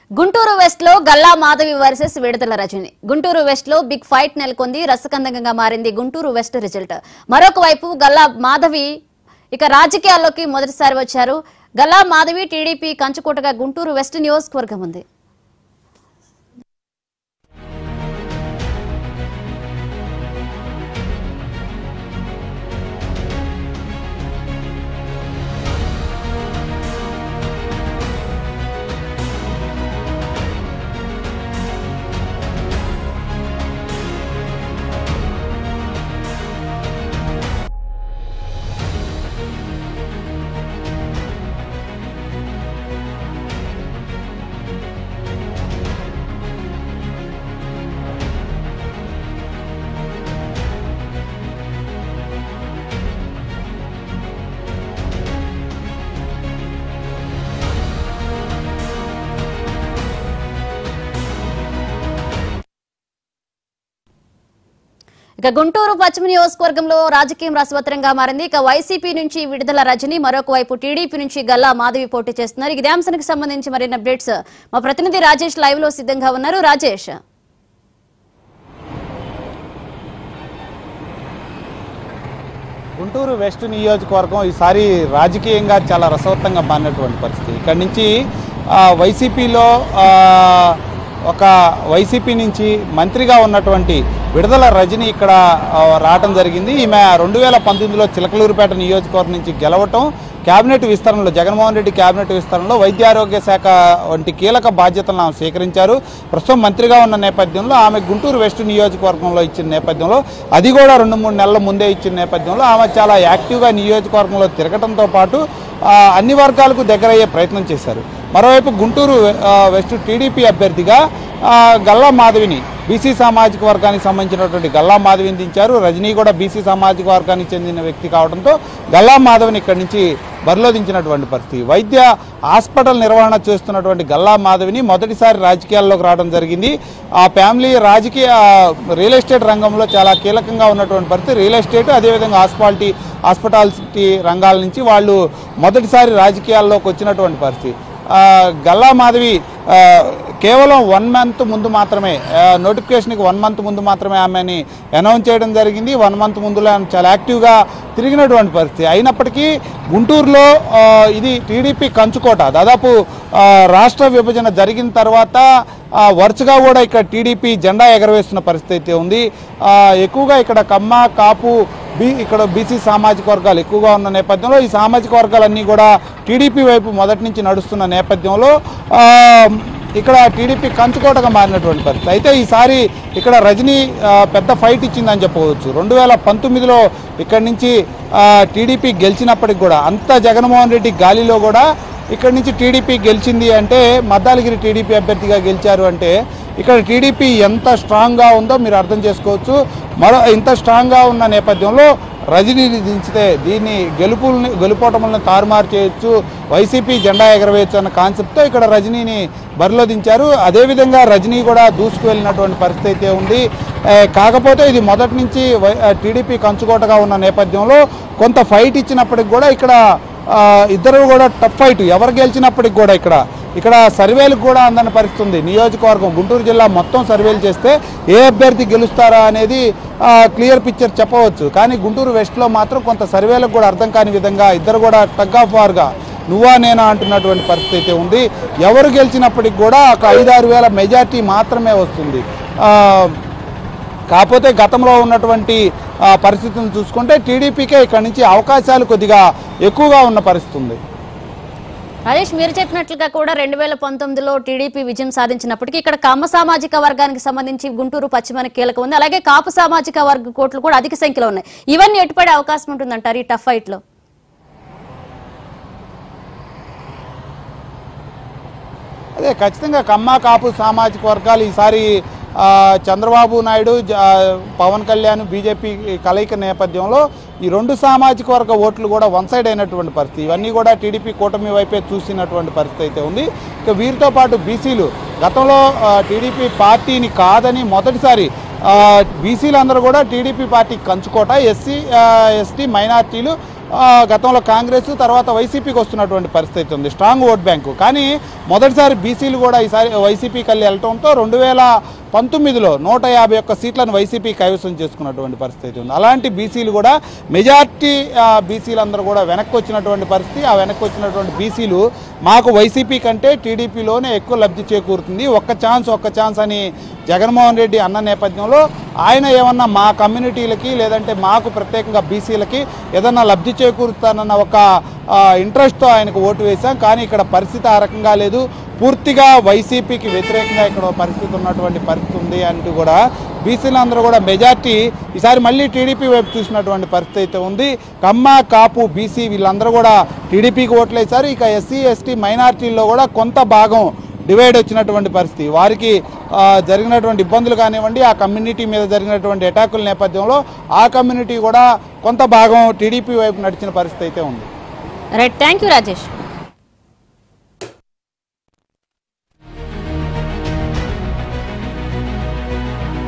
Guntur west లో Galla Madhavi versus Vidadala Rajini Guntur west లో big fight నెలకొంది రసకందంగా మారింది గుంటూరు వెస్ట్ రిజల్ట్ మరొక వైపు గల్లా మాధవి ఇక రాజకీయాల్లోకి మొదటిసారి వచ్చారు గల్లా మాధవి టీడీపీ కంచుకోటగా గుంటూరు వెస్ట్ నియోజకవర్గం ఉంది ఇక గుంటూరు పశ్చిమ నియోజకవర్గంలో రాజకీయం రసవత్తరంగా మారింది ఇక వైసీపీ నుంచి విడుదల రజని మరొక వైపు టీడీపీ నుంచి గల్లా మాధవి పోటీ చేస్తున్నారు ఇదే అంశానికి సంబంధించి మరిన్ని అప్డేట్స్ మా ప్రతినిధి రాజేష్ లైవ్ లో సిద్ధంగా ఉన్నారు రాజేష్ గుంటూరు వెస్ట్ నియోజకవర్గం ఈసారి రాజకీయంగా చాలా రసవత్తంగా మారినటువంటి పరిస్థితి ఇక్కడి నుంచి ఆ, వైసీపీలో ఆ, ఒక వైసీపీ నుంచి మంత్రిగా ఉన్నటువంటి విడుదల రజని ఇక్కడ ఆ, రావటం జరిగింది ఈమె రెండు వేల పంతొమ్మిదిలో చిలకలూరుపేట నియోజకవర్గం నుంచి గెలవటం కేబినెట్ విస్తరణలో జగన్మోహన్ రెడ్డి కేబినెట్ విస్తరణలో వైద్య ఆరోగ్య శాఖ వంటి కీలక బాధ్యతలను ఆమె స్వీకరించారు ప్రస్తుతం మంత్రిగా ఉన్న నేపథ్యంలో ఆమె గుంటూరు వెస్ట్ నియోజకవర్గంలో ఇచ్చిన నేపథ్యంలో అది కూడా రెండు మూడు నెలల ముందే ఇచ్చిన నేపథ్యంలో ఆమె చాలా యాక్టివ్గా నియోజకవర్గంలో తిరగటంతో పాటు ఆ, అన్ని వర్గాలకు దగ్గరయ్యే ప్రయత్నం చేశారు మరోవైపు గుంటూరు ఆ, వెస్ట్ టీడీపీ అభ్యర్థిగా ఆ, గల్లా మాధవిని బీసీ సామాజిక వర్గానికి సంబంధించినటువంటి గల్లా మాధవిని దించారు రజనీ కూడా బీసీ సామాజిక వర్గానికి చెందిన వ్యక్తి కావడంతో గల్లా మాధవిని ఇక్కడి నుంచి బరిలో దించినటువంటి పరిస్థితి వైద్య హాస్పిటల్ నిర్వహణ చేస్తున్నటువంటి గల్లా మాధవిని మొదటిసారి రాజకీయాల్లోకి రావడం జరిగింది ఆ ఫ్యామిలీ రాజకీయ రియల్ ఎస్టేట్ రంగంలో చాలా కీలకంగా ఉన్నటువంటి పరిస్థితి రియల్ ఎస్టేట్ అదేవిధంగా హాస్పాలిటీ హాస్పిటాలిటీ రంగాల నుంచి వాళ్ళు మొదటిసారి రాజకీయాల్లోకి వచ్చినటువంటి పరిస్థితి ఆ, గల్లా మాధవి ఆ, కేవలం వన్ మంత్ ముందు మాత్రమే ఆ, నోటిఫికేషన్కి వన్ మంత్ ముందు మాత్రమే ఆమెని అనౌన్స్ చేయడం జరిగింది వన్ మంత్ ముందులో ఆమె చాలా యాక్టివ్గా తిరిగినటువంటి పరిస్థితి అయినప్పటికీ గుంటూరులో ఆ, ఇది టీడీపీ కంచుకోట దాదాపు ఆ, రాష్ట్ర విభజన జరిగిన తర్వాత ఆ, వరుసగా కూడా ఇక్కడ టీడీపీ జెండా ఎగరవేస్తున్న పరిస్థితి అయితే ఉంది ఆ, ఎక్కువగా ఇక్కడ కమ్మ కాపు బీ ఇక్కడ బీసీ సామాజిక వర్గాలు ఎక్కువగా ఉన్న నేపథ్యంలో ఈ సామాజిక వర్గాలన్నీ కూడా టీడీపీ వైపు మొదటి నుంచి నడుస్తున్న నేపథ్యంలో ఆ, ఇక్కడ టీడీపీ కంచుకోటగా మారినటువంటి పరిస్థితి అయితే ఈసారి ఇక్కడ రజనీ ఆ, పెద్ద ఫైట్ ఇచ్చిందని చెప్పవచ్చు రెండు వేల పంతొమ్మిదిలో ఇక్కడి నుంచి ఆ, టీడీపీ గెలిచినప్పటికి కూడా అంత జగన్మోహన్ రెడ్డి గాలిలో కూడా ఇక్కడి నుంచి టీడీపీ గెలిచింది అంటే మద్దాలగిరి టీడీపీ అభ్యర్థిగా గెలిచారు అంటే ఇక్కడ టీడీపీ ఎంత స్ట్రాంగ్గా ఉందో మీరు అర్థం చేసుకోవచ్చు మరో ఇంత స్ట్రాంగ్గా ఉన్న నేపథ్యంలో రజనీని దించితే దీన్ని గెలుపుల్ని గెలుపోటములను తారుమారు చేయొచ్చు వైసీపీ జెండా ఎగరవేయచ్చు అన్న కాన్సెప్ట్తో ఇక్కడ రజనీని బరిలో దించారు అదేవిధంగా రజనీ కూడా దూసుకు వెళ్ళినటువంటి పరిస్థితి అయితే ఉంది ఏ, కాకపోతే ఇది మొదటి నుంచి వై- ఆ, టీడీపీ కంచుకోటగా ఉన్న నేపథ్యంలో కొంత ఫైట్ ఇచ్చినప్పటికి కూడా ఇక్కడ ఆ, ఇద్దరు కూడా టఫ్ ఫైట్ ఎవరు గెలిచినప్పటికి కూడా ఇక్కడ ఇక్కడ సర్వేలకు కూడా అందని పరిస్థితి ఉంది నియోజకవర్గం గుంటూరు జిల్లా మొత్తం సర్వేలు చేస్తే ఏ అభ్యర్థి గెలుస్తారా అనేది ఆ, క్లియర్ పిక్చర్ చెప్పవచ్చు కానీ గుంటూరు వెస్ట్లో మాత్రం కొంత సర్వేలకు కూడా అర్థం కాని విధంగా ఇద్దరు కూడా టగ్ ఆఫ్ వార్గా నువ్వా నేనా అంటున్నటువంటి పరిస్థితి అయితే ఉంది ఎవరు గెలిచినప్పటికి కూడా ఒక ఐదారు వేల మెజార్టీ మాత్రమే వస్తుంది ఆ, కాకపోతే గతంలో ఉన్నటువంటి ఆ, పరిస్థితిని చూసుకుంటే టీడీపీకే ఇక్కడ నుంచి అవకాశాలు కొద్దిగా ఎక్కువగా ఉన్న పరిస్థితి ఉంది రాజేష్ మీరు చెప్పినట్లుగా కూడా రెండు వేల పంతొమ్మిదిలో టీడీపీ విజయం సాధించినప్పటికీ ఇక్కడ కామ సామాజిక వర్గానికి సంబంధించి గుంటూరు పశ్చిమానికి కీలకం ఉంది అలాగే కాపు సామాజిక వర్గ కోట్లు కూడా అధిక సంఖ్యలో ఉన్నాయి ఇవన్నీ ఎటుపడే అవకాశం ఉంటుందంటారు ఈ టఫ్ ఫైట్ లో అదే ఖచ్చితంగా కమ్మ కాపు సామాజిక వర్గాలు ఈసారి ఆ, చంద్రబాబు నాయుడు జ- ఆ, పవన్ కళ్యాణ్ బీజేపీ కలయిక నేపథ్యంలో ఈ రెండు సామాజిక వర్గ ఓట్లు కూడా వన్ సైడ్ అయినటువంటి పరిస్థితి ఇవన్నీ కూడా టీడీపీ కూటమి వైపే చూసినటువంటి పరిస్థితి అయితే ఉంది ఇక వీరితో పాటు బీసీలు గతంలో ఆ, టీడీపీ పార్టీని కాదని మొదటిసారి బీసీలు అందరూ కూడా టీడీపీ పార్టీ కంచుకోట ఎస్సీ ఎస్టీ మైనార్టీలు ఆ, గతంలో కాంగ్రెస్ తర్వాత వైసీపీకి వస్తున్నటువంటి పరిస్థితి ఉంది స్ట్రాంగ్ ఓట్ బ్యాంకు కానీ మొదటిసారి బీసీలు కూడా ఈసారి వైసీపీకి వెళ్ళి వెళ్ళటంతో రెండు వేల పంతొమ్మిదిలో నూట యాభై ఒక్క సీట్లను వైసీపీ కైవసం చేసుకున్నటువంటి పరిస్థితి ఉంది అలాంటి బీసీలు కూడా మెజార్టీ బీసీలందరూ కూడా వెనక్కి వచ్చినటువంటి పరిస్థితి ఆ వెనక్కి వచ్చినటువంటి బీసీలు మాకు వైసీపీ కంటే టీడీపీలోనే ఎక్కువ లబ్ధి చేకూరుతుంది ఒక్క ఛాన్స్ ఒక్క ఛాన్స్ అని జగన్మోహన్ రెడ్డి అన్న నేపథ్యంలో ఆయన ఏమన్నా మా కమ్యూనిటీలకి లేదంటే మాకు ప్రత్యేకంగా బీసీలకి ఏదన్నా లబ్ధి చేకూరుస్తానన్న ఒక ఆ, ఇంట్రెస్ట్తో ఆయనకు ఓటు వేశాం కానీ ఇక్కడ పరిస్థితి ఆ రకంగా లేదు పూర్తిగా వైసీపీకి వ్యతిరేకంగా ఇక్కడ పరిస్థితి ఉన్నటువంటి పరిస్థితి ఉంది అంటూ కూడా బీసీలు అందరూ కూడా మెజార్టీ ఈసారి మళ్ళీ టీడీపీ వైపు చూసినటువంటి పరిస్థితి అయితే ఉంది కమ్మ కాపు బీసీ వీళ్ళందరూ కూడా టీడీపీకి ఓట్లు వేశారు ఇక ఎస్సీ ఎస్టీ మైనార్టీల్లో కూడా కొంత భాగం డివైడ్ వచ్చినటువంటి పరిస్థితి వారికి ఆ, జరిగినటువంటి ఇబ్బందులు కానివ్వండి ఆ కమ్యూనిటీ మీద జరిగినటువంటి అటాకుల నేపథ్యంలో ఆ కమ్యూనిటీ కూడా కొంత భాగం టీడీపీ వైపు నడిచిన పరిస్థితి అయితే ఉంది రైట్ థ్యాంక్ యూ రాజేష్